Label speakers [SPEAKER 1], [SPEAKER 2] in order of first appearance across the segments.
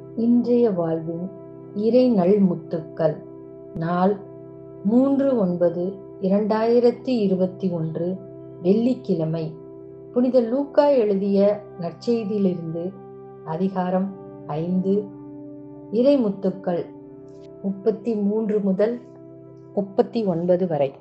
[SPEAKER 1] இன்றைய வாழ்வின் இறை நல்முத்துக்கள் நாள் மூன்று ஒன்பது இரண்டாயிரத்தி இருபத்தி ஒன்று வெள்ளிக்கிழமை புனித லூக்கா எழுதிய நற்செய்தியிலிருந்து அதிகாரம் ஐந்து இறை முத்துக்கள் முப்பத்தி மூன்று முதல் முப்பத்தி ஒன்பது வரை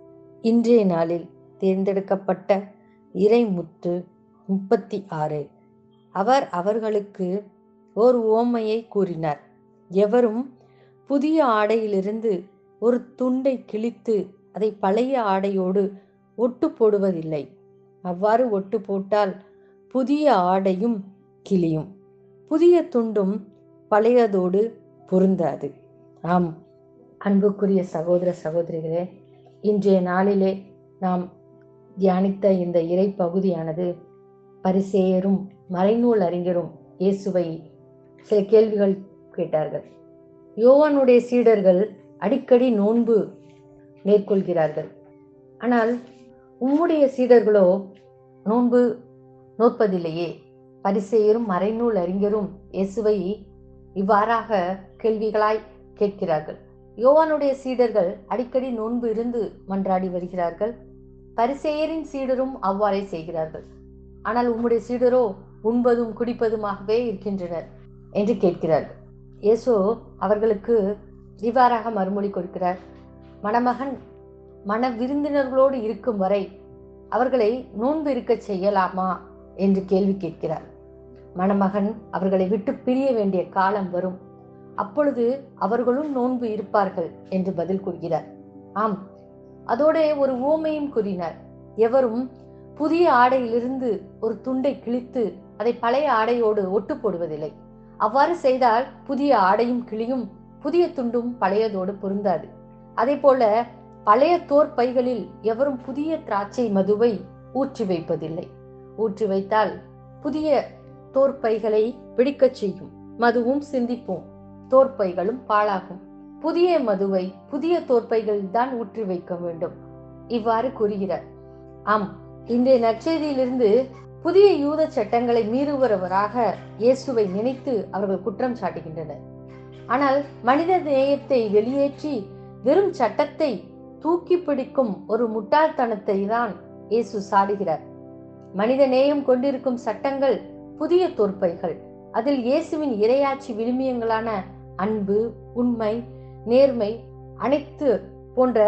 [SPEAKER 1] இன்றைய நாளில் தேர்ந்தெடுக்கப்பட்ட இறை முத்து முப்பத்தி ஆறு அவர் அவர்களுக்கு ஓர் ஓமையை கூறினார் எவரும் புதிய ஆடையிலிருந்து ஒரு துண்டை கிழித்து அதை பழைய ஆடையோடு ஒட்டு போடுவதில்லை அவ்வாறு ஒட்டு போட்டால் புதிய ஆடையும் கிளியும் புதிய துண்டும் பழையதோடு பொருந்தாது ஆம் அன்புக்குரிய சகோதர சகோதரிகளே இன்றைய நாளிலே நாம் தியானித்த இந்த இறை பகுதியானது பரிசேயரும் மறைநூல் அறிஞரும் இயேசுவை சில கேள்விகள் கேட்டார்கள் யோவானுடைய சீடர்கள் அடிக்கடி நோன்பு மேற்கொள்கிறார்கள் ஆனால் உம்முடைய சீடர்களோ நோன்பு நோற்பதில்லையே பரிசேயரும் மறைநூல் அறிஞரும் இயேசுவை இவ்வாறாக கேள்விகளாய் கேட்கிறார்கள் யோவானுடைய சீடர்கள் அடிக்கடி நோன்பு இருந்து மன்றாடி வருகிறார்கள் பரிசேயரின் சீடரும் அவ்வாறே செய்கிறார்கள் ஆனால் உம்முடைய சீடரோ உண்பதும் குடிப்பதுமாகவே இருக்கின்றனர் என்று கேட்கிறார்கள் இயேசு அவர்களுக்கு இவ்வாறாக மறுமொழி கொடுக்கிறார் மணமகன் மன விருந்தினர்களோடு இருக்கும் வரை அவர்களை நோன்பு இருக்க செய்யலாமா என்று கேள்வி கேட்கிறார் மணமகன் அவர்களை விட்டு பிரிய வேண்டிய காலம் வரும் அப்பொழுது அவர்களும் நோன்பு இருப்பார்கள் என்று பதில் கூறுகிறார் ஆம் அதோட ஒரு ஊமையும் கூறினார் எவரும் புதிய ஆடையிலிருந்து ஒரு துண்டை கிழித்து அதை பழைய ஆடையோடு ஒட்டு போடுவதில்லை அவ்வாறு செய்தால் புதிய ஆடையும் கிளியும் புதிய துண்டும் பழையதோடு பொருந்தாது அதே போல பழைய தோர் பைகளில் எவரும் புதிய திராட்சை மதுவை ஊற்றி வைப்பதில்லை ஊற்றி வைத்தால் புதிய தோர் பைகளை பிடிக்கச் செய்யும் மதுவும் சிந்திப்போம் தோற்பைகளும் பாழாகும் புதிய மதுவை புதிய தோற்பைகளில் தான் ஊற்றி வைக்க வேண்டும் இவ்வாறு கூறுகிறார் ஆம் இன்றைய நற்செய்தியிலிருந்து புதிய யூத சட்டங்களை மீறுபவராக இயேசுவை நினைத்து அவர்கள் குற்றம் சாட்டுகின்றனர் ஆனால் மனித நேயத்தை வெளியேற்றி வெறும் சட்டத்தை தூக்கி பிடிக்கும் ஒரு முட்டாள்தனத்தை தான் இயேசு சாடுகிறார் மனித நேயம் கொண்டிருக்கும் சட்டங்கள் புதிய தோற்பைகள் அதில் இயேசுவின் இரையாட்சி விழுமியங்களான அன்பு உண்மை நேர்மை அனைத்து போன்ற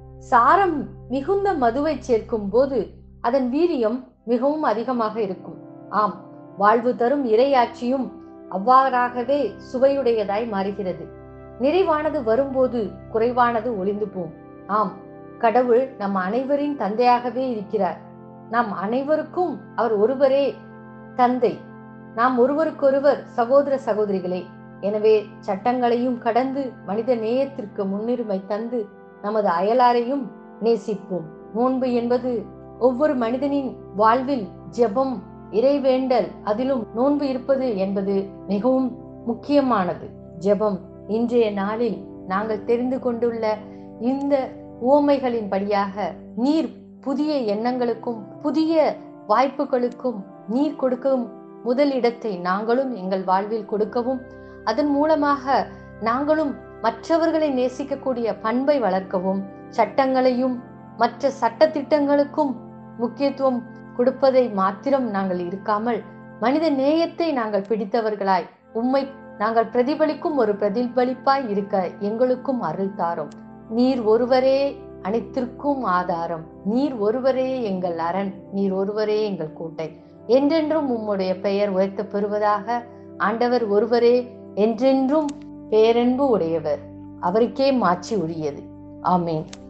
[SPEAKER 1] சாரம் மிகுந்த மதுவை சேர்க்கும் போது அதன் வீரியம் மிகவும் அதிகமாக இருக்கும் ஆம் வாழ்வு தரும் இரையாட்சியும் அவ்வாறாகவே சுவையுடையதாய் மாறுகிறது நிறைவானது வரும்போது குறைவானது ஒளிந்து போம் ஆம் கடவுள் நம் அனைவரின் தந்தையாகவே இருக்கிறார் நாம் அனைவருக்கும் அவர் ஒருவரே தந்தை நாம் ஒருவருக்கொருவர் சகோதர சகோதரிகளே எனவே சட்டங்களையும் கடந்து மனித நேயத்திற்கு முன்னுரிமை தந்து நமது அயலாரையும் நேசிப்போம் நோன்பு என்பது ஒவ்வொரு மனிதனின் வாழ்வில் ஜெபம் இறைவேண்டல் அதிலும் நோன்பு இருப்பது என்பது மிகவும் முக்கியமானது ஜெபம் இன்றைய நாளில் நாங்கள் தெரிந்து கொண்டுள்ள இந்த ஓமைகளின் படியாக நீர் புதிய எண்ணங்களுக்கும் புதிய வாய்ப்புகளுக்கும் நீர் கொடுக்கும் முதல் இடத்தை நாங்களும் எங்கள் வாழ்வில் கொடுக்கவும் அதன் மூலமாக நாங்களும் மற்றவர்களை நேசிக்கக்கூடிய பண்பை வளர்க்கவும் சட்டங்களையும் மற்ற சட்ட திட்டங்களுக்கும் முக்கியத்துவம் கொடுப்பதை மாத்திரம் நாங்கள் இருக்காமல் மனித நேயத்தை நாங்கள் பிடித்தவர்களாய் உம்மை நாங்கள் பிரதிபலிக்கும் ஒரு பிரதிபலிப்பாய் இருக்க எங்களுக்கும் அருள் தாரும் நீர் ஒருவரே அனைத்திற்கும் ஆதாரம் நீர் ஒருவரே எங்கள் அரண் நீர் ஒருவரே எங்கள் கோட்டை என்றென்றும் உம்முடைய பெயர் உயர்த்த பெறுவதாக ஆண்டவர் ஒருவரே என்றென்றும் பேரன்பு உடையவர் அவருக்கே மாற்றி உரியது ஆமேன்